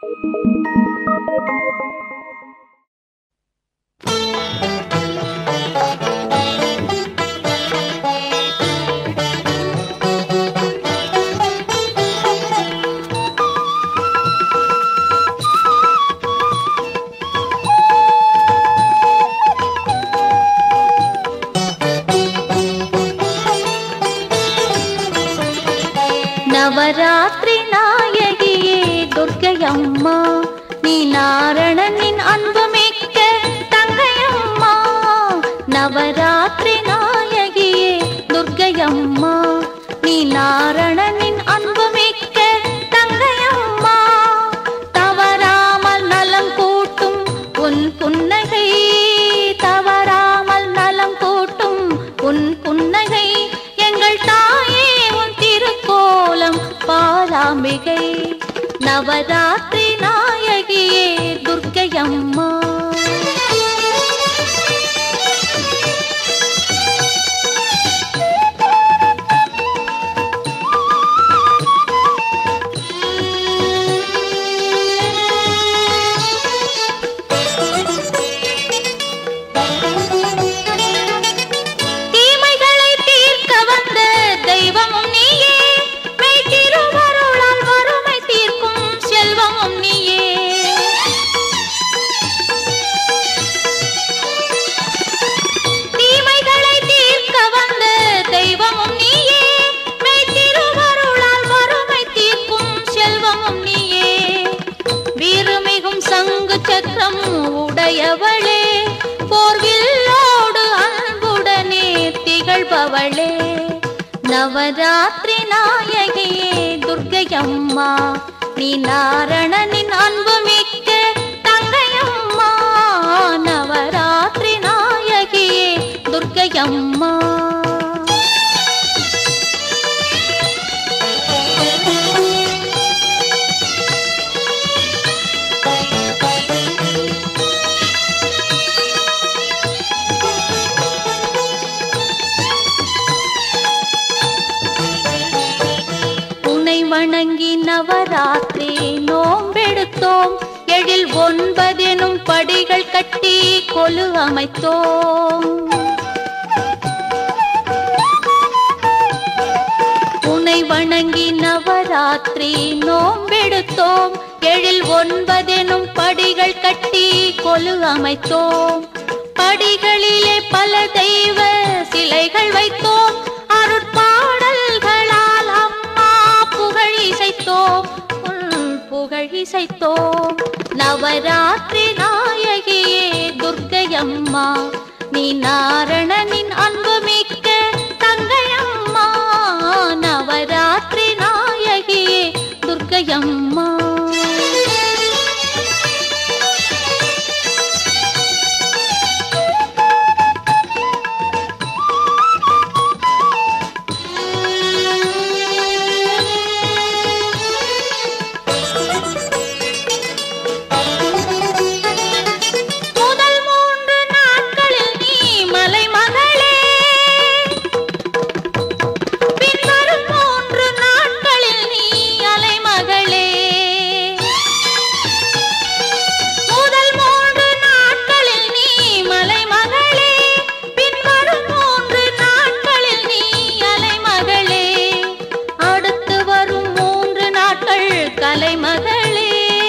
நவராத்திரி நாயகியே துர்க்கையம்மா நீ நாரணனின் அன்பு மிக்க தங்கையம்மா நவராத்திரி நாயகியே துர்க்கையம்மா நீ நாரணனின் அன்பு மிக்க தங்கையம்மா தவறாமல் நலம் கூட்டும் உன் புன்னகை தவறாமல் நலம் கூட்டும் உன் புன்னகை எங்கள் தாயே உன் திருக்கோலம் பாலாம்பிகை நவராத்திரி நாயகியே துர்க்கையம்மா தீமைகளை தீர்க்க வந்த தெய்வமும் நீயே மெய் திருவருளால் வறுமை தீர்க்கும் செல்வமும் நீயே தீமைகளை தீர்க்க வந்த தெய்வமும் நீயே மெய் திருவருளால் வறுமை தீர்க்கும் செல்வமும் நீயே வீறுமிகும் சங்கு சக்கரம் உடையவளே போர்வில்லோடு அன்புடனே திகழ்பவளே நவராத்திரி நாயகியே துர்க்கையம்மா நீ நாரணனின் அன்பு மிக்க தங்கையம்மா நவராத்திரி நாயகியே துர்க்கையம்மா உன்னை வணங்கி நவராத்திரி நோம்பெடுத்தோம் எழில் ஒன்பதெனும் படிகள் கட்டி கொலு அமைத்தோம் உன்னை வணங்கி நவராத்திரி நோம்பெடுத்தோம் எழில் ஒன்பதெனும் படிகள் கட்டி கொலு அமைத்தோம் படிகளிலே பல தெய்வ சிலைகள் வைத்தோம் அருட்பாடல்களால் அம்மா புகழ் இசைத்தோம் உன் புகழ் இசைத்தோம் நவராத்திரி நாயகியே துர்க்கையம்மா நீ நாரணனின் அன்பு மிக்க தங்கையம்மா நவராத்திரி நாயகியே துர்க்கையம்மா முதல் மூன்று நாட்களில் நீ மலைமகளே பின்வரும் மூன்று நாட்களில் நீ அலைமகளே முதல் மூன்று நாட்களில் நீ மலைமகளே பின்வரும் மூன்று நாட்களில் நீ அலைமகளே அடுத்து வரும் மூன்று நாட்கள் கலைமகளே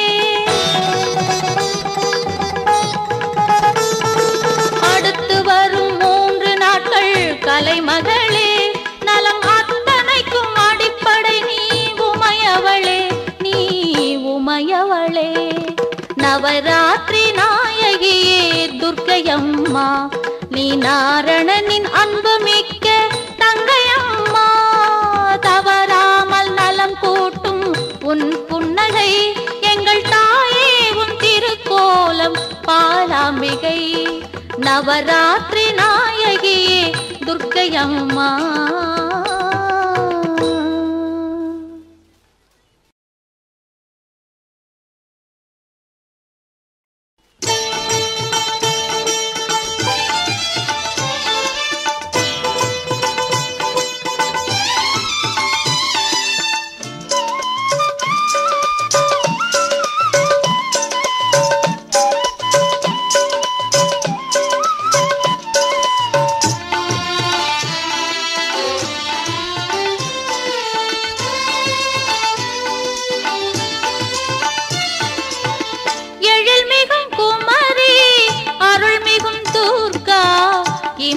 அடுத்து வரும் மூன்று நாட்கள் கலைமகளே நலம் அத்தனைக்கும் அடிப்படை நீ உமையவளே நீ உமையவளே நவராத்திரி நாயகியே துர்க்கையம்மா நீ நாரணனின் அன்பு மிக்க தங்கையம்மா தவறாமல் நலம் கூட்டும் உன் புன்னகை எங்கள் தாயே உன் திருக்கோலம் பாலாம்பிகை நவராத்திரி நாயகியே துர்க்கையம்மா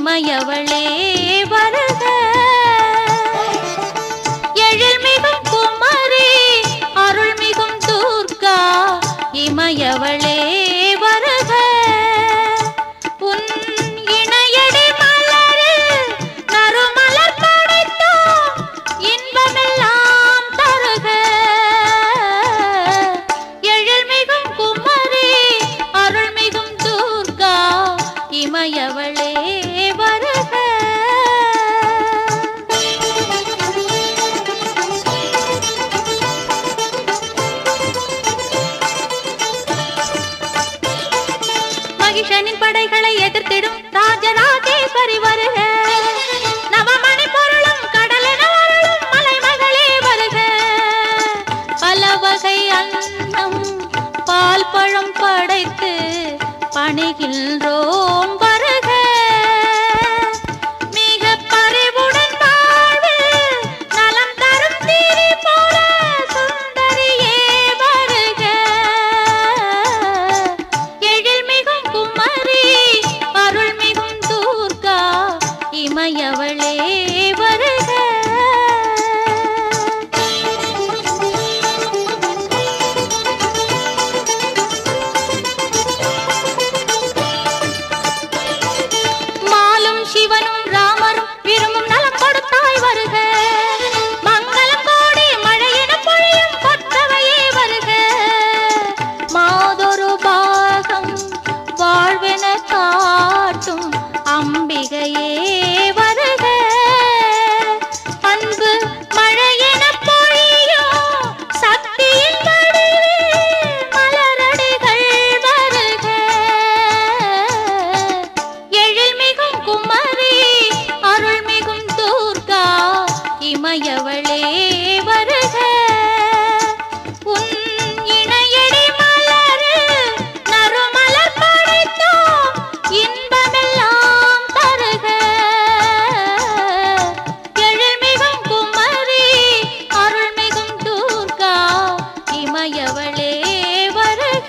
இமையவளே வருக எழில்மிகும் குமரி அருள்மிகும் துர்கா இமையவளே வருக உன் இணையடி மலரில் நறுமலர் படைத்தோம் இன்பமெல்லாம் தருக எழில்மிகும் குமரி அருள்மிகும் துர்கா இமையவளே வருக மகிஷனின் படைகளை எதிர்த்திடும் ராஜராஜேஸ்வரி வருக நவமணி பொருளும் கடலென அருளும் மலைமகளே வருக பல வகை அன்னம் பால் பழம் படைத்து பணிகின்றோம் வருக மிக பரிவுடன் வாழ்வில் நலம் தரும் திரி போல சுந்தரியே வருக எழில்மிகும் குமரி அருள்மிகும் துர்கா இமையவளே வருக மாலும் சிவனும் ராமரும் விரும்பும் நலம் கொடுத்தாய் வருக மங்களம் கோடி மழையின பொழியும் கொற்றவையே வருக மாதொரு பாகம் வாழ்வென காட்டும் அம்பிகையே வருக அன்பு மழையென பொழியும் சக்தியின் வடிவே மலரடிகள் வருக எழில்மிகும் குமரி அருள்மிகும் துர்கா இமையவளே வருக உன் இணையடி மலரில் நறுமலர் படைத்தோம் இன்பமெல்லாம் தருக எழில்மிகும் குமரி அருள்மிகும் துர்கா இமையவளே வருக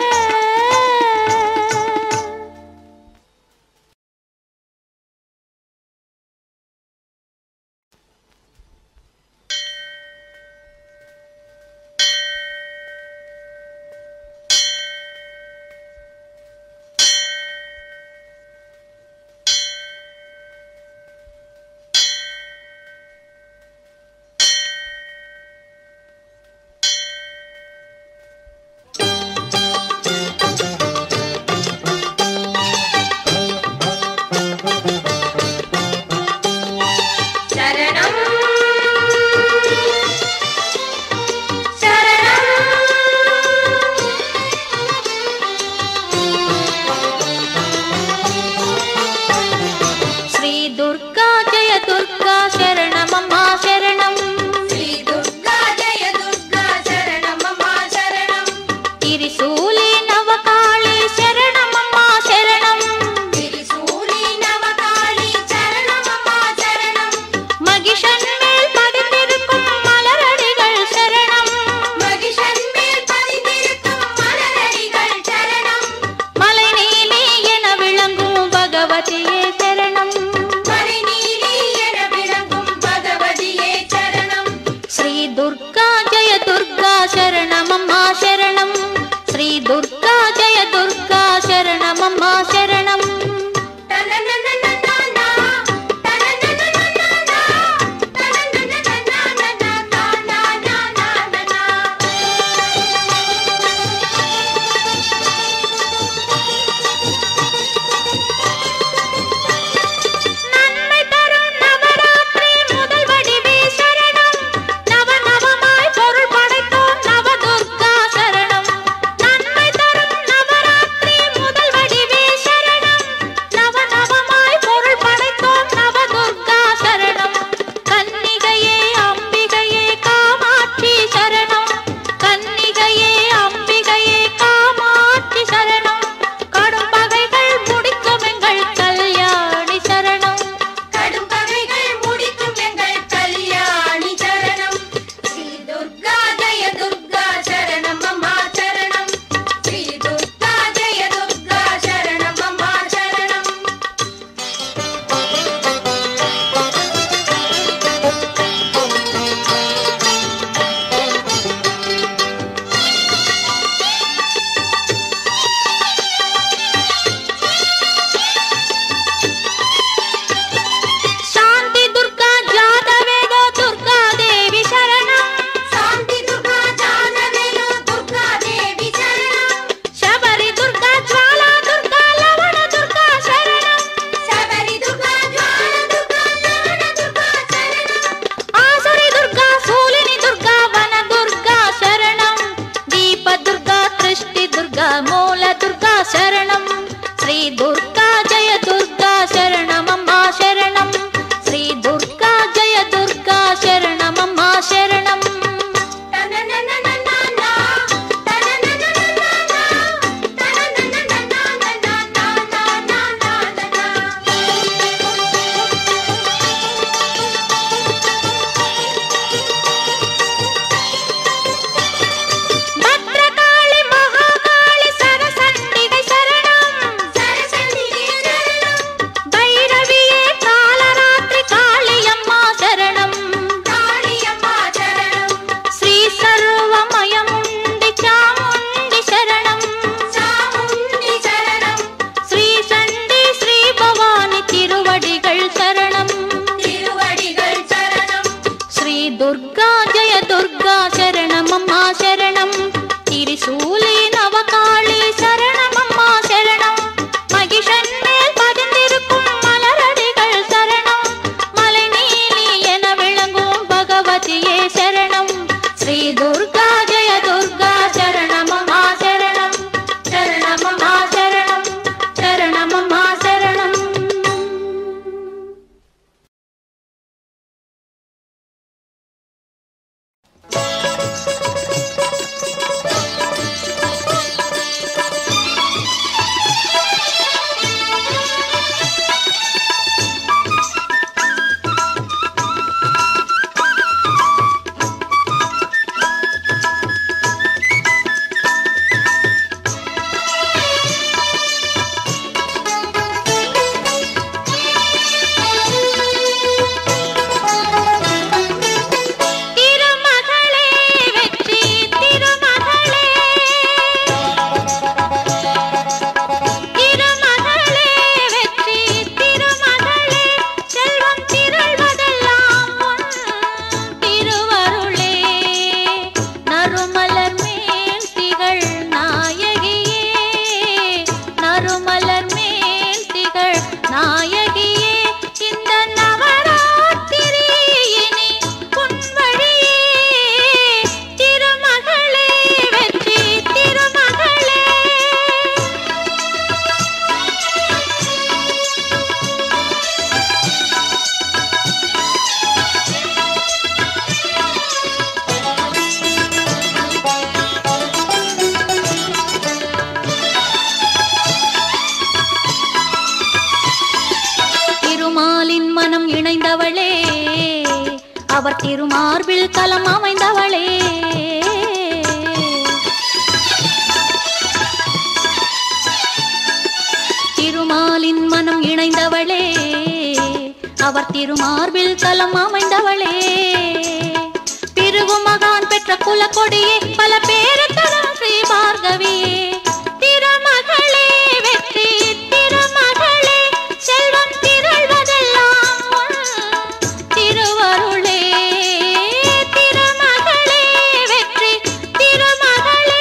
சரணம் சரணம் ஸ்ரீ துர்கா ஜெய துர்கா சரணமம்மா சரணம் ஸ்ரீ துர்கா ஜெய துர்கா சரணம் அம்மா சரணம் திரிசூலி நவகாளி சரணமம்மா சரணம் திரிசூலி நவகாளி சரணம் அம்மா சரணம் மகிஷன் மேல் பதிந்திருக்கும் மலரடிகள் சரணம் மகிஷன் மேல் பதிந்திருக்கும் மலரடிகள் சரணம் மலை நீலி என விளங்கும் பகவதியே சரணம் மணிநீலி என விளங்கும் பகவதியே சரணம் ஸ்ரீ துர்கா ஜெய துர்கா சரணமம்மா சரணம் ஸ்ரீ துர்கா மூல துர்கா சரணம் ஸ்ரீ துர்கா ஜெய துர்கா சரணம் அம்மா சரணம் ஸ்ரீ துர்கா ஜெய துர்கா சரணம் அம்மா சரணம் தனனனனனனா, தனனனனனனா, பத்ரகாளி மகாகாளி சரசண்டிகை சரணம் சரசண்டிகே சரணம், பைரவியே காலராத்திரி காளியம்மா சரணம் காளியம்மா சரணம், ஸ்ரீ சர்வமயமுண்டி சாமுண்டி சரணம் சாமுண்டி சரணம், ஸ்ரீ சண்டி ஸ்ரீ பவானி திருவடிகள் சரணம் திருவடிகள் சரணம், ஸ்ரீ துர்கா ஜெய துர்கா சரணம் அம்மா சரணம் திரிசூலி நவகாளி சரணம் அம்மா சரணம் மகிஷன் மேல் பதிந்திருக்கும் மலரடிகள் சரணம் மலை நீலி என விளங்கும் பகவதியே சரணம் ஸ்ரீ துர்கா ஜெய துர்கா சரணம் அம்மா சரணம் சரணம் அம்மா சரணம் சரணம் அம்மா சரணம் திருமகளே வெற்றி திருமகளே திருமகளே வெற்றி திருமகளே செல்வம் திரள்வதெல்லாம் உன் திருவருளே நறுமலர் மேல் திகழ் நாயகியே நறுமலர் மேல் திகழ் நாயகியே இந்த நவராத்திரி இனி உன் வழியே திருமகளே வெற்றி திருமகளே திருமாலின் மனம் இணைந்தவளே அவர் திருமார்பில் கலம் அமைந்தவளே திருமாலின் மனம் இணைந்தவளே அவர் திருமார்பில் கலம் அமைந்தவளே பிறகு மகான் பெற்ற குலக்கொடியே பல பேரு தரும் ஸ்ரீ பார்கவியே திருமகளே வெற்றி திருமகளே செல்வம் திரள்வதெல்லாம் உன் திருவருளே திருமகளே வெற்றி திருமகளே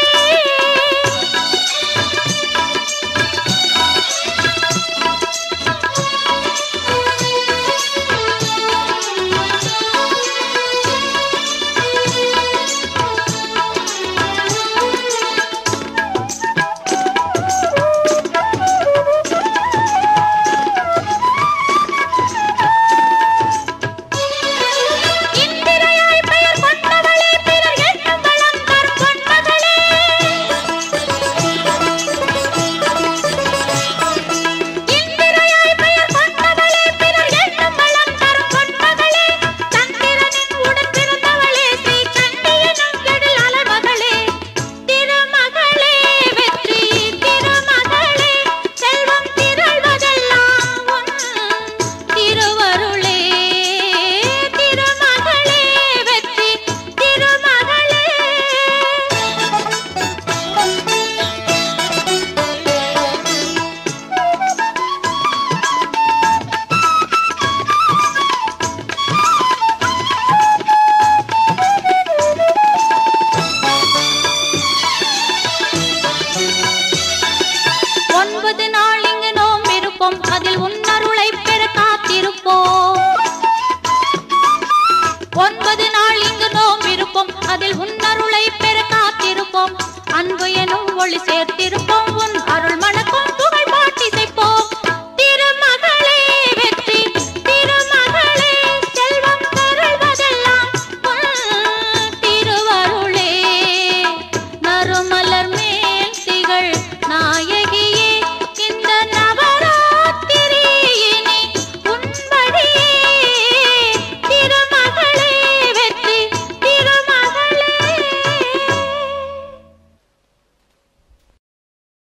சேர்த்திருப்போம் உன் அருள் மணக்கும் புகழ் பாட்டிசைப்போம் திருமகளே வெற்றி திருமகளே செல்வம் கருள்வதெல்லாம் உன் திருவருளே நறுமலர் மேல் திகழ் நாயகியே இந்த நவராத்திரியினி உன்படியே திருமகளே வெற்றி திருமகளே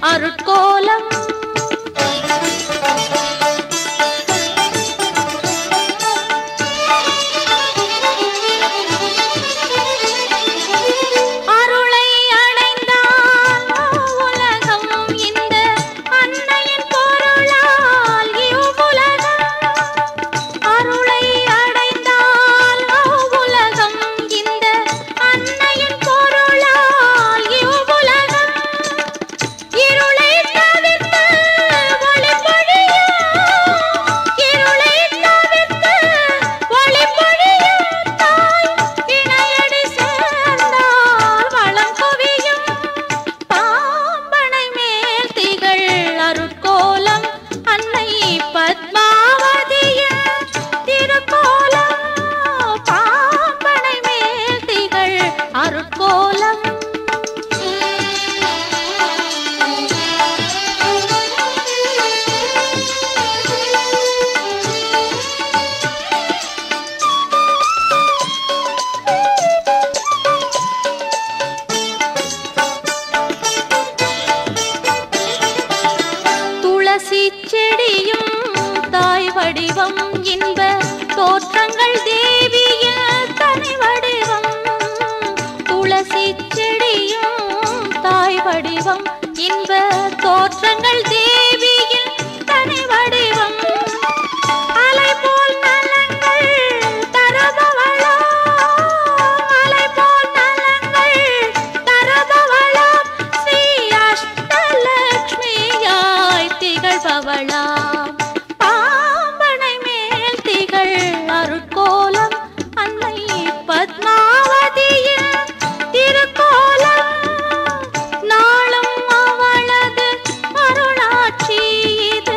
அருட்கோலம் அருளை அடைந்தான் உலகம் இந்த அன்னையின் பொருளால் இவ்வுலகம் அருளை அடைந்தால் உலகம் இந்த அன்னையின் பொருளால் இவ்வுலகம் இருளை தவிர்த்து ஒளி பொழியும் இருளை தவிர்த்து ஒளி பொழியும் தாய் இணையடி சேர்ந்தால் வளம் குவியும் பாம்பனை மேல் திகழ் அருட்கோலம் அன்னை பத்மாவதியின் திருக்கோலம் பாம்பனை மேல் திகழ் அருட்கோலம் துளசி செடியும் தாய் வடிவம் இன்ப தோற்றங்கள் தேவிய தனி வடிவம் துளசி செடியும் தாய் வடிவம் இன்ப தோற்றங்கள் தேவியின் தனி வடிவம் அலை போல் நலங்கள் தரபவளோ அலை போல் நலங்கள் தரபவளோ ஸ்ரீ அஷ்டலக்ஷ்மியாய் திகழ்பவளாம் பாம்பனை மேல் திகழ் அருட்கோலம் அன்னை பத்மாவதியின் திருக்கோலம் நாளும் அவளது அருளாட்சி இது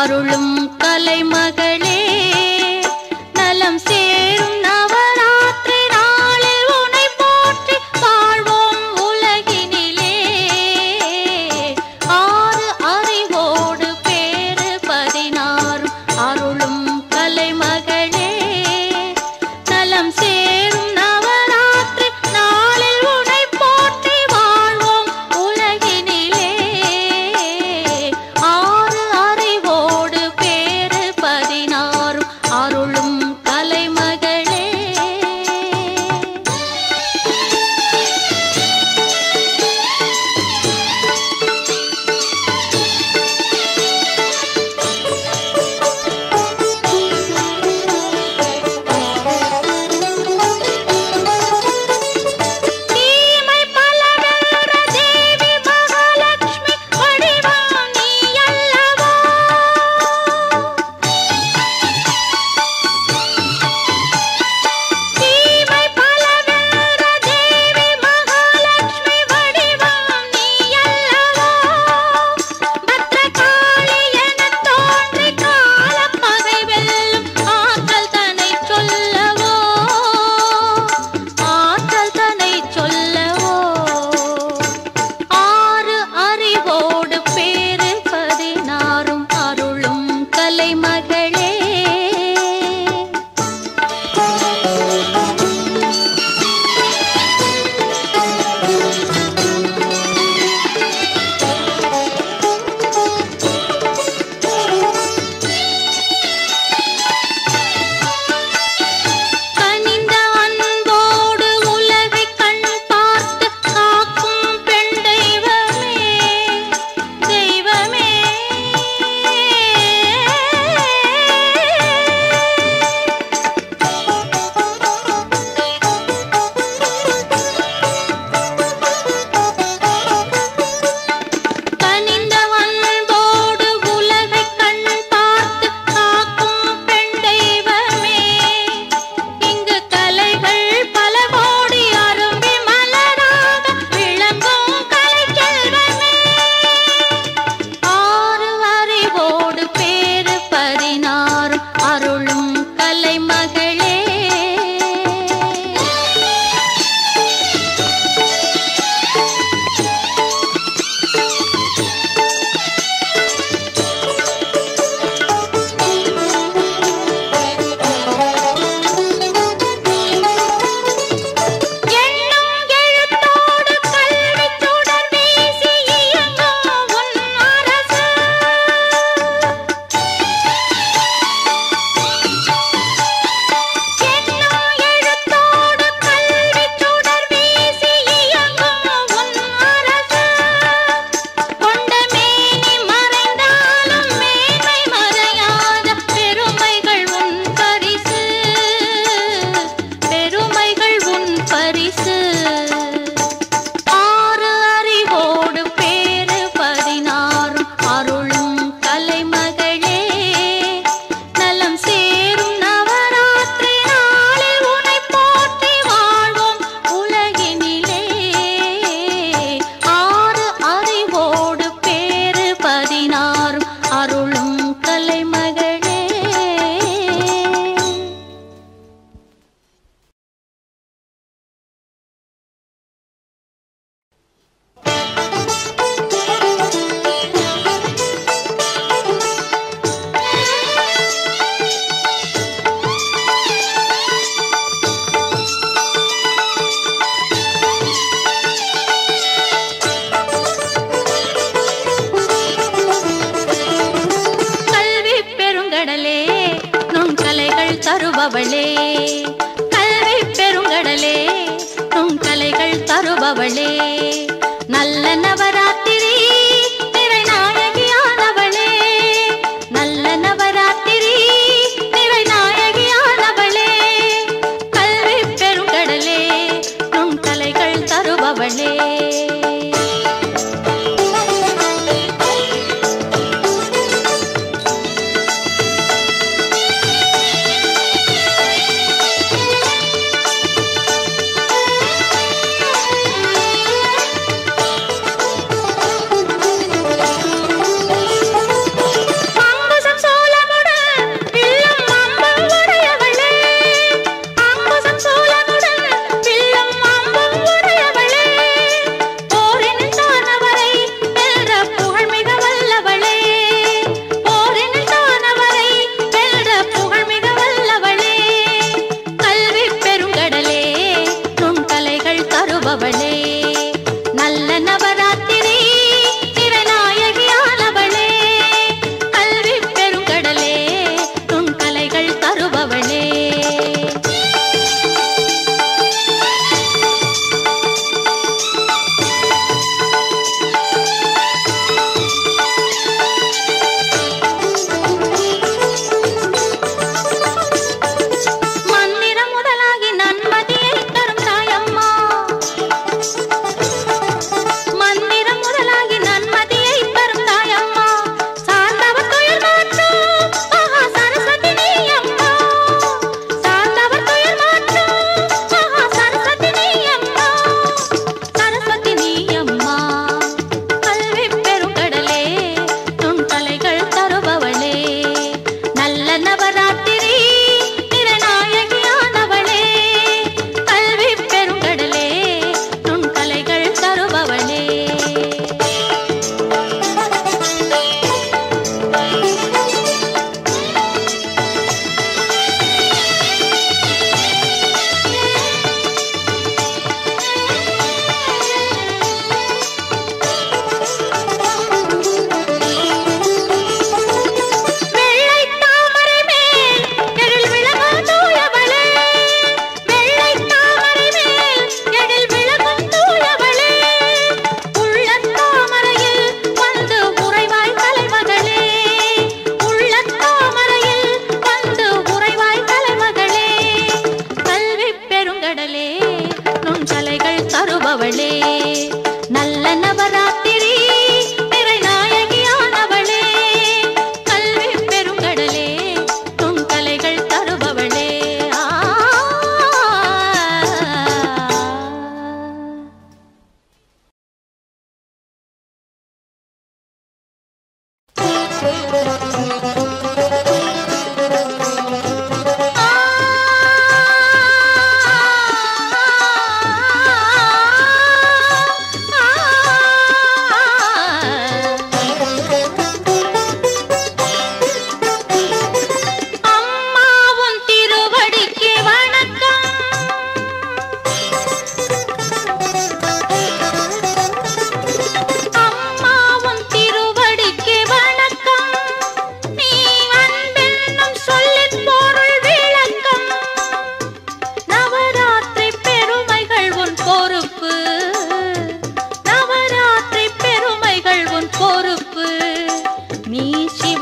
அருளும் கலைமகளே நலம் சேரும் நவராத்திரி நாளில் உனை போற்றி வாழ்வோம் உலகினிலே ஆறு அறிவோடு பேரு பதினாறும் அருளும் கலைமகளே நலம் சேரும் நவராத்திரி நாளில் உனை போற்றி வாழ்வோம் உலகினிலே ஆறு அறிவோடு பேரு பதினாறும் அருளும் கலைமகளே தீமை பல வெல்ற தேவி மகாலட்சுமி வடிவம் நீ அல்லவா தீமை பல வெல்ற தேவி மகாலட்சுமி வடிவம் நீ அல்லவா பத்ரகாளி எனத் தோன்றி காலப் பகை வெல்லும் ஆற்றல் தன்னை சொல்லவோ ஆற்றல் தன்னை சொல்லவோ ஆறு அறிவோடு பேரு பதினாறும் அருளும் கலைமகளே கனிந்த அன்போடு உலகை கண் பார்த்து காக்கும் பெண் தெய்வமே தெய்வமே கனிந்த அன்போடு உலகை கண் பார்த்து காக்கும் பெண் தெய்வமே இங்கு கலைகள் பல கோடி அரும்பி மலராக விளங்கும் கலைச்செல்வமே ஆறு அறிவோடு பேரு பதினாறும் அருளும் கலைமகளே எண்ணும் எழுத்தோடு கல்விச் சுடர் வீசி இயங்கும் உன் அரசு. எண்ணும் எழுத்தோடு கல்விச் சுடர் வீசி இயங்கும் உன் அரசு. கொண்ட மேனி மறைந்தாலும் மேன்மை மறையாத பெருமைகள் உன் பரிசு பெருமைகள் உன் பரிசு ஆறு அறிவோடு பேரு பதினாறும் அருளும் கலைமகளே நலம் சேரும் நவராத்திரி நாளில் உனை போற்றி வாழ்வோம் உலகினிலே ஆறு அறிவோடு பேரு பதினாறும் அருளும் கலைமகளே கல்வி பெருங்கடலே நுண் கலைகள் தருபவளே கல்வி பெருங்கடலே நுண் கலைகள் தருபவளே நல்ல நவராத்திரி நிறை நாயகியானவளே நல்ல நவராத்திரி நிறை நாயகியானவளே கல்வி பெருங்கடலே நுண் கலைகள் தருபவளே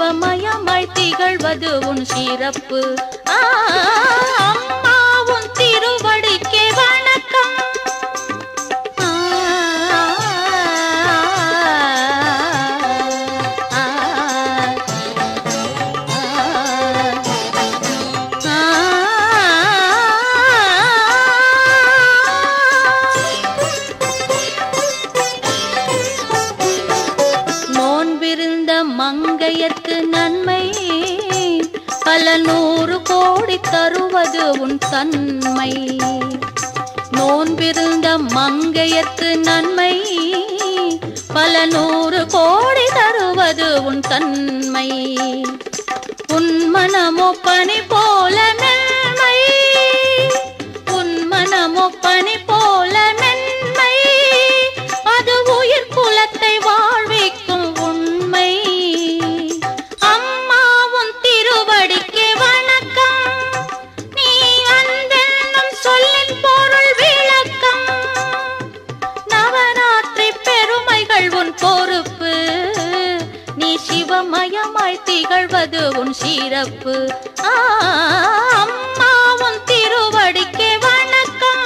சிவமயமாய் திகழ்வது உன் சிறப்பு ஆ, அம்மா உன் திருவடிக்கே வணக்கம் ஆ, ஆ, நோன்பிருந்த மங்கையர்க்கு நன்மை பல நூறு கோடி தருவது உன் தன்மை நோன்பிருந்த மங்கையர்க்கு நன்மை பல நூறு கோடி தருவது உன் தன்மை உன் மனமோ பனி போல மென்மை உன் மனமோ பனி போல மென்மை அது உயிர் குலத்தை வாழ்விக்கும் உண்மை அம்மா உன் திருவடிக்கு வணக்கம் நீ அன்பென்னும் சொல்லின் பொருள் விளக்கம் நவராத்திரி பெருமைகள் உன் பொறுப்பு நீ சிவமயமாய் திகழ்வது உன் சிறப்பு ஆ, அம்மா உன் திருவடிக்கு வணக்கம்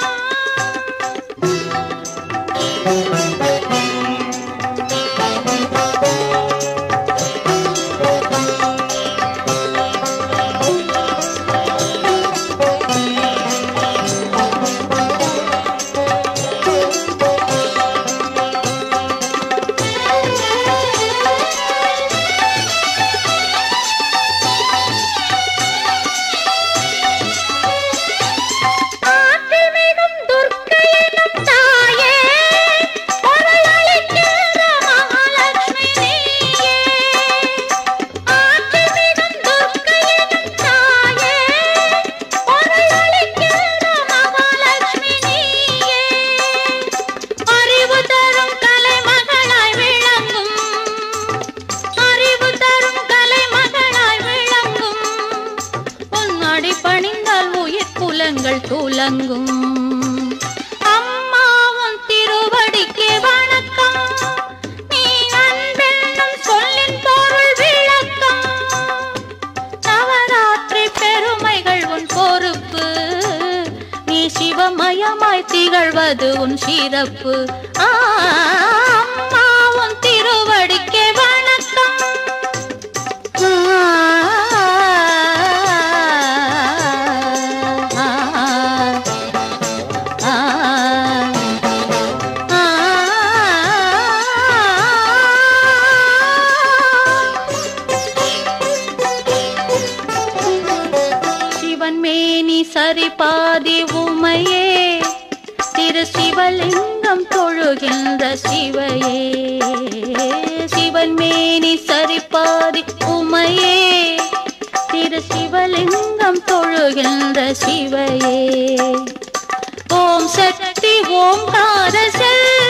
ஆற்றில் மிகும் துர்க்கை எனும் தாயே, பொருளளிக்கின்ற மகாலட்சுமி நீயே. ஆற்றில் மிகும் துர்க்கை எனும் தாயே, பொருளளிக்கின்ற மகாலட்சுமி நீயே. அறிவு தரும் கலைமகளாய் விளங்கும் அறிவு தரும் கலைமகளாய் விளங்கும் பொன்னாடி பணிந்தால் உயிர் குலங்கள் துலங்கும் அம்மா உன் திருவடிக்கு வணக்கம் நீ அன்பென்னும் சொல்லின் பொருள் விளக்கம் நவராத்திரி பெருமைகள் உன் பொறுப்பு நீ சிவமயமாய் திகழ்வது உன் சிறப்பு ஆ, அம்மா உன் திருவடிக்கு வணக்கம் சிவன் மேனி சரி பாதி உமையே திரு சிவலிங்கம் தொழுகின்ற சிவையே சிவன் மேனி சரி பாதி உமையே திரு சிவலிங்கம் தொழுகின்ற சிவையே ஓம் சக்தி ஓம் கார செல்